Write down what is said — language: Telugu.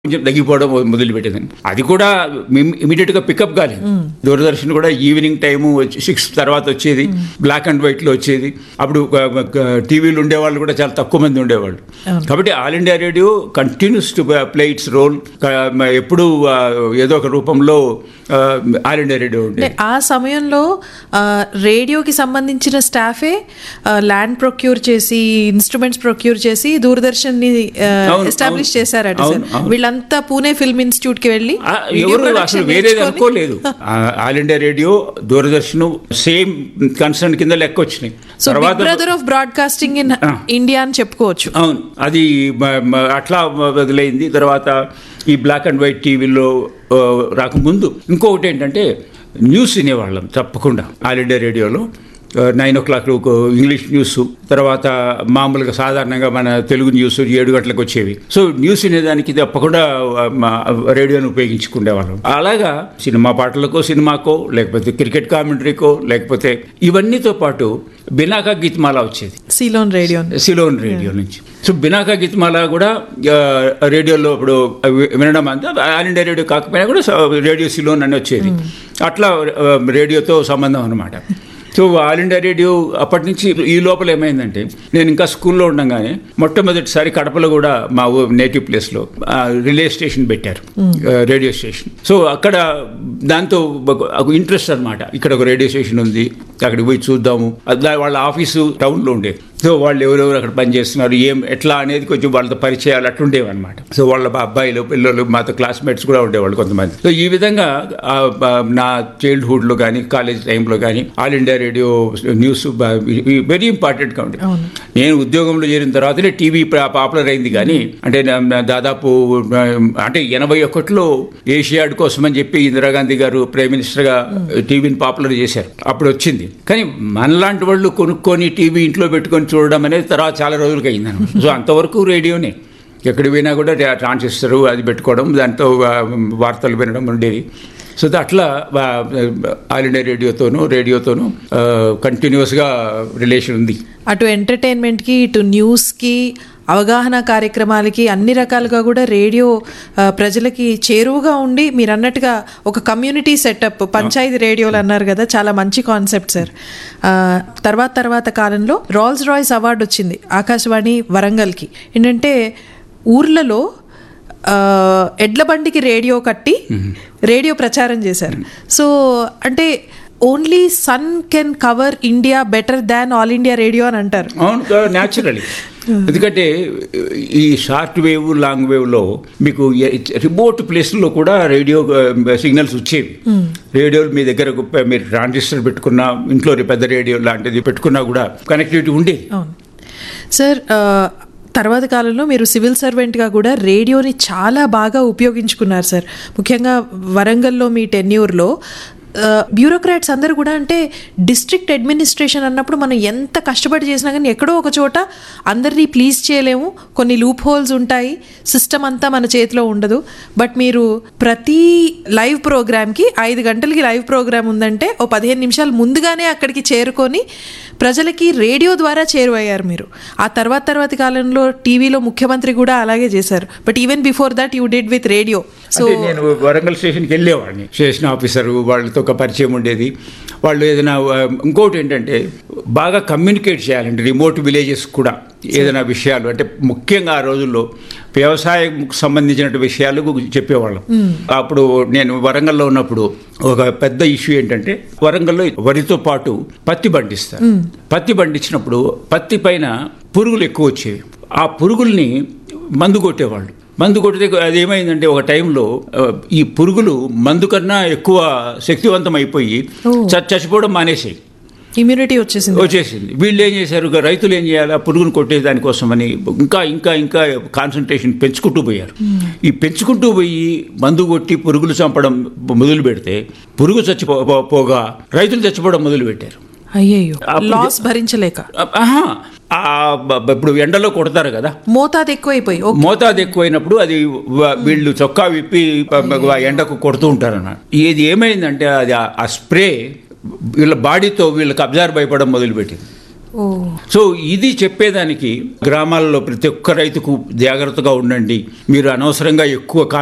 కొంచెం తగ్గిపోవడం మొదలుపెట్టింది అది కూడా ఇమీడియట్ గా పికప్ కాలేదు దూరదర్శన్ కూడా ఈవినింగ్ టైము సిక్స్ తర్వాత వచ్చేది బ్లాక్ అండ్ వైట్ లో వచ్చేది అప్పుడు టీవీలు ఉండేవాళ్ళు కూడా చాలా తక్కువ మంది ఉండేవాళ్ళు కాబట్టి all India radio continues to play its role ఎప్పుడు ఆ, ఏదో ఒక రూపంలో ఆల్ ఇండియా రేడియో అంటే ఉండేది ఆ సమయంలో ఆ, రేడియోకి సంబంధించిన స్టాఫే ఆ, ల్యాండ్ ప్రొక్యూర్ చేసి ఇన్స్ట్రుమెంట్స్ ప్రొక్యూర్ చేసి దూరదర్శన్ ని అవును, ఎస్టాబ్లిష్ అవును. చేశారట సార్ అవును, అవును. వీళ్ళంతా పూణే ఫిల్మ్ ఇన్స్టిట్యూట్ కి వెళ్ళి ఆ, video ఎవరు production అసలు వేరేది నేర్చుకొని- అనుకోలేదు ఆ, all India radio Doordarshan same concern కింద లెక్క వచ్చినాయి so big brother of broadcasting in India అని చెప్పుకోవచ్చు అవును అది మ- మ- అట్లా వదిలేయింది తర్వాత ఈ బ్లాక్ అండ్ వైట్ టీవీలో ఆ, రాకముందు ఇంకొకటి ఏంటంటే న్యూస్ వినేవాళ్ళం తప్పకుండా ఆల్ ఇండియా రేడియోలో nine o'clock English news తర్వాత మామూలుగా సాధారణంగా మన తెలుగు న్యూస్ ఏడు గంటలకు వచ్చేవి సో న్యూస్ వినేదానికి తప్పకుండా ఆ, మా రేడియోని ఉపయోగించుకునేవాళ్ళం అలాగా సినిమా పాటలకో సినిమాకో లేకపోతే క్రికెట్ కామెంటరీకో లేకపోతే ఇవన్నీతో పాటు బినాకా గీత్మాల వచ్చేది సీలోన్ రేడియో సిలోన్ రేడియో నుంచి సో బినాకా గీత్మాల కూడా ఆ, రేడియోలో ఇప్పుడు వి- వినడం అంతా ఆల్ ఇండియా రేడియో కాకపోయినా కూడా స- రేడియో సిలోన్ అని వచ్చేది అట్లా ఆ, రేడియోతో సంబంధం అనమాట సో ఆల్ ఇండియా రేడియో అప్పటి నుంచి ఈ లోపల ఏమైందంటే నేను ఇంకా స్కూల్లో ఉండగానే మొట్టమొదటిసారి కడపలో కూడా మా నేటివ్ ప్లేస్లో రిలే స్టేషన్ పెట్టారు ఆ, రేడియో స్టేషన్ సో అక్కడ దాంతో ఒక ఇంట్రెస్ట్ అనమాట ఇక్కడ ఒక రేడియో స్టేషన్ ఉంది అక్కడికి పోయి చూద్దాము అట్లా వాళ్ళ ఆఫీసు టౌన్లో ఉండేది సో వాళ్ళు ఎవరెవరు అక్కడ పనిచేస్తున్నారు ఏం ఎట్లా అనేది కొంచెం వాళ్ళతో పరిచయాలు అట్లుండేవి అనమాట సో వాళ్ళ బా- అబ్బాయిలు పిల్లలు మాతో క్లాస్మేట్స్ కూడా ఉండేవాళ్ళు కొంతమంది సో ఈ విధంగా ఆ, బా- నా చైల్డ్హుడ్లో కానీ కాలేజ్ టైంలో కానీ all India radio news very ఇంపార్టెంట్గా ఉండేది అవును. నేను ఉద్యోగంలో చేరిన తర్వాతనే టీవీ పాపులర్ అయింది కానీ అంటే నా- నా దాదాపు ఆ, అంటే ఎనభై ఒకటిలో ఏషియాడ్ కోసం అని చెప్పి ఇందిరాగాంధీ గారు ప్రైమ్ మినిస్టర్ గా టీవీని పాపులర్ చేశారు అప్పుడు వచ్చింది కానీ మనలాంటి వాళ్ళు కొనుక్కొని టీవీ ఇంట్లో పెట్టుకొని చూడడం అనేది తర్వాత చాలా రోజులకి అయింది సో అంతవరకు రేడియోనే ఎక్కడి పోయినా కూడా ట్రాన్సిస్టర్ అది పెట్టుకోవడం దాంతో ఆ, వార్తలు వినడం ఉండేది సో అట్లా ఆ, ఆల్ ఇండియా రేడియోతోనూ రేడియోతోనూ కంటిన్యూస్గా రిలేషన్ ఉంది అటు ఎంటర్టైన్మెంట్ కి ఇటు న్యూస్ కి అవగాహన కార్యక్రమాలకి అన్ని రకాలుగా కూడా రేడియో ఆ, ప్రజలకి చేరువుగా ఉండి మీరు అన్నట్టుగా ఒక కమ్యూనిటీ సెటప్ పంచాయతీ రేడియోలు అన్నారు కదా చాలా మంచి కాన్సెప్ట్ సార్ ఆ, తర్వాత తర్వాత కాలంలో రాల్స్ రాయ్స్ అవార్డు వచ్చింది ఆకాశవాణి వరంగల్కి ఏంటంటే ఊర్లలో ఆ, ఎడ్ల బండికి రేడియో కట్టి రేడియో ప్రచారం చేశారు సో అంటే only sun can cover India better than all India radio అని అంటారు అవును న్యాచురలీ ఎందుకంటే ఈ షార్ట్ వేవ్ లాంగ్ వేవ్ లో మీకు రిమోట్ ప్లేస్లో కూడా రేడియో సిగ్నల్స్ వచ్చేవి రేడియోలు మీ దగ్గర ఒక- మీరు ట్రాన్సిస్టర్ పెట్టుకున్నా ఇంట్లో పెద్ద రేడియో లాంటిది పెట్టుకున్నా కూడా కనెక్టివిటీ ఉండేది అవును సార్ ఆ, తర్వాత కాలంలో మీరు సివిల్ సర్వెంట్గా కూడా రేడియోని చాలా బాగా ఉపయోగించుకున్నారు సార్ ముఖ్యంగా వరంగల్లో మీ టెన్యూర్లో బ్యూరోక్రాట్స్ అందరూ కూడా అంటే డిస్ట్రిక్ట్ అడ్మినిస్ట్రేషన్ అన్నప్పుడు మనం ఎంత కష్టపడి చేసినా కానీ ఎక్కడో ఒక చోట అందరినీ ప్లీజ్ చేయలేము కొన్ని లూప్ హోల్స్ ఉంటాయి సిస్టమ్ అంతా మన చేతిలో ఉండదు బట్ మీరు ప్రతి లైవ్ ప్రోగ్రామ్కి ఐదు గంటలకి లైవ్ ప్రోగ్రామ్ ఉందంటే ఓ పదిహేను నిమిషాలు ముందుగానే అక్కడికి చేరుకొని ప్రజలకి రేడియో ద్వారా చేరువయ్యారు మీరు ఆ తర్వాత తర్వాత కాలంలో టీవీలో ముఖ్యమంత్రి కూడా అలాగే చేశారు but even before that you did with radio so అంటే నేను వరంగల్ స్టేషన్కి వెళ్ళేవాడిని స్టేషన్ ఆఫీసర్ వాళ్ళతో ఒక పరిచయం ఉండేది వాళ్ళు ఏదైనా ఆ, ఇంకోటి ఏంటంటే బాగా కమ్యూనికేట్ చేయాలండి రిమోట్ విలేజెస్ కూడా ఏదైనా విషయాలు అంటే ముఖ్యంగా ఆ రోజుల్లో వ్యవసాయం సంబంధించిన విషయాలు చెప్పేవాళ్ళం అప్పుడు నేను వరంగల్లో ఉన్నప్పుడు ఒక పెద్ద ఇష్యూ ఏంటంటే వరంగల్లో వరితో పాటు పత్తి పండిస్తారు పత్తి పండించినప్పుడు పత్తి పైన పురుగులు ఎక్కువ వచ్చేవి ఆ పురుగుల్ని మందు కొట్టేవాళ్ళు మందు కొడితే అది ఏమైందంటే ఒక టైంలో ఆ, ఈ పురుగులు మందు కన్నా ఎక్కువ శక్తివంతం అయిపోయి చ- చచ్చిపోవడం మానేసాయి ఇమ్యూనిటీ వచ్చేసింది వచ్చేసింది వీళ్ళు ఏం చేశారు ఇక రైతులు ఏం చేయాలి ఆ పురుగును కొట్టే దానికోసమని ఇంకా ఇంకా ఇంకా కాన్సన్ట్రేషన్ పెంచుకుంటూ పోయారు ఈ పెంచుకుంటూ పోయి మందు కొట్టి పురుగులు చంపడం మొదలు పెడితే పురుగు చచ్చిపో పో- పోగా రైతులు చచ్చిపోవడం మొదలు పెట్టారు అయ్యయ్యో అప్పుడు- లాస్ భరించలేక ఆహా ఆ బ- బ- ఇప్పుడు ఎండలో కొడతారు కదా మోతాదు ఎక్కువైపోయి ఓ మోతాదు ఎక్కువైనప్పుడు అది వ- వీళ్ళు చొక్కా విప్పి ప- ప- ఎండకు కొడుతూ ఉంటారన్న ఇది ఏమైందంటే అది ఆ- ఆ స్ప్రే వీళ్ళ బాడీతో వీళ్ళకి అబ్జర్వ్ అయిపోవడం మొదలుపెట్టింది ఓ సో ఇది చెప్పేదానికి గ్రామాల్లో ప్రతి ఒక్క రైతుకు జాగ్రత్తగా ఉండండి మీరు అనవసరంగా ఎక్కువ